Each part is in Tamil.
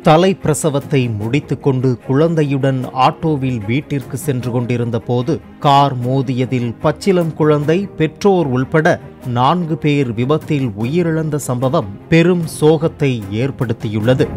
தலை பிரசவத்தை முடித்துக்கொண்டு குழந்தையுடன் ஆட்டோவில் வீட்டிற்கு சென்று கொண்டிருந்த போது கார் மோதியதில் பச்சிலம் குழந்தை பெற்றோர் உள்பட நான்கு பேர் விபத்தில் உயிரிழந்த சம்பவம் பெரும் சோகத்தை ஏற்படுத்தியுள்ளது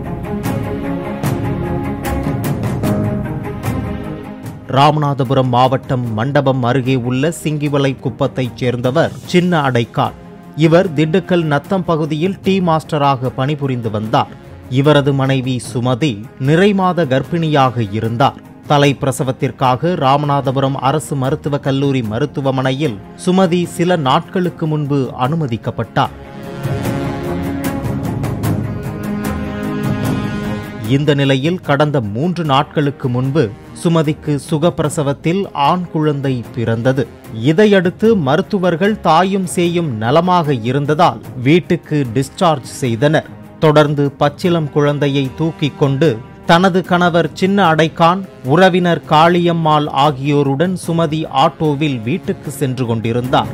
ராமநாதபுரம் மாவட்டம் மண்டபம் அருகே உள்ள சிங்கிவலை குப்பத்தைச் சேர்ந்தவர் சின்ன அடைக்கால் இவர் திண்டுக்கல் நத்தம் பகுதியில் டீ மாஸ்டராக பணிபுரிந்து வந்தார் இவரது மனைவி சுமதி நிறைமாத கர்ப்பிணியாக இருந்தார் தலை பிரசவத்திற்காக ராமநாதபுரம் அரசு மருத்துவக் கல்லூரி மருத்துவமனையில் சுமதி சில நாட்களுக்கு முன்பு அனுமதிக்கப்பட்டார் இந்த நிலையில் கடந்த மூன்று நாட்களுக்கு முன்பு சுமதிக்கு சுகப்பிரசவத்தில் ஆண் குழந்தை பிறந்தது இதையடுத்து மருத்துவர்கள் தாயும் சேயும் நலமாக இருந்ததால் வீட்டுக்கு டிஸ்சார்ஜ் செய்தனர் தொடர்ந்து பச்சிலம் குழந்தையை தூக்கிக் கொண்டு தனது கணவர் சின்ன அடைக்கான் உறவினர் காளியம்மாள் ஆகியோருடன் சுமதி ஆட்டோவில் வீட்டுக்கு சென்று கொண்டிருந்தார்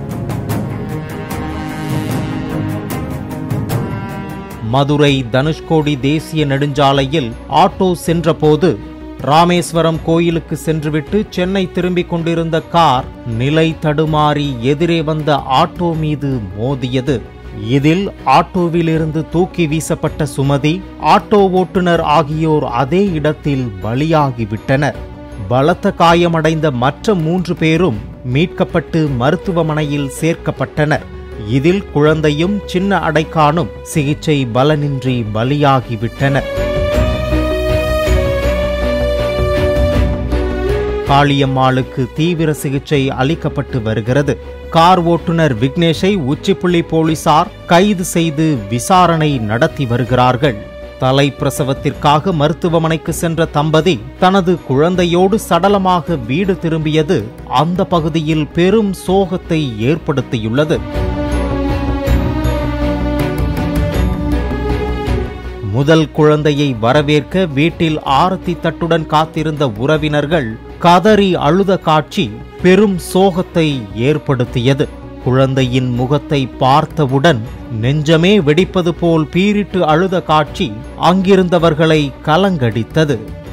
மதுரை தனுஷ்கோடி தேசிய நெடுஞ்சாலையில் ஆட்டோ சென்றபோது ராமேஸ்வரம் கோயிலுக்கு சென்றுவிட்டு சென்னை திரும்பிக் கொண்டிருந்த கார் நிலை தடுமாறி எதிரே வந்த ஆட்டோ மீது மோதியது இதில் ஆட்டோவிலிருந்து தூக்கி வீசப்பட்ட சுமதி ஆட்டோ ஓட்டுநர் ஆகியோர் அதே இடத்தில் பலியாகிவிட்டனர் பலத்த காயமடைந்த மற்ற மூன்று பேரும் மீட்கப்பட்டு மருத்துவமனையில் சேர்க்கப்பட்டனர் இதில் குழந்தையும் சின்ன அடைக்கானும் சிகிச்சை பலனின்றி பலியாகிவிட்டனர் காளியம்மாளுக்கு தீவிர சிகிச்சை அளிக்கப்பட்டு வருகிறது கார் ஓட்டுநர் விக்னேஷை உச்சிப்புள்ளி போலீசார் கைது செய்து விசாரணை நடத்தி வருகிறார்கள் தலை பிரசவத்திற்காக மருத்துவமனைக்கு சென்ற தம்பதி தனது குழந்தையோடு சடலமாக வீடு திரும்பியது அந்த பகுதியில் பெரும் சோகத்தை ஏற்படுத்தியுள்ளது முதல் குழந்தையை வரவேற்க வீட்டில் ஆரத்தி தட்டுடன் காத்திருந்த உறவினர்கள் கதறி அழுத காட்சி பெரும் சோகத்தை ஏற்படுத்தியது குழந்தையின் முகத்தை பார்த்தவுடன் நெஞ்சமே வெடிப்பது போல் பீரிட்டு அழுத காட்சி அங்கிருந்தவர்களை கலங்கடித்தது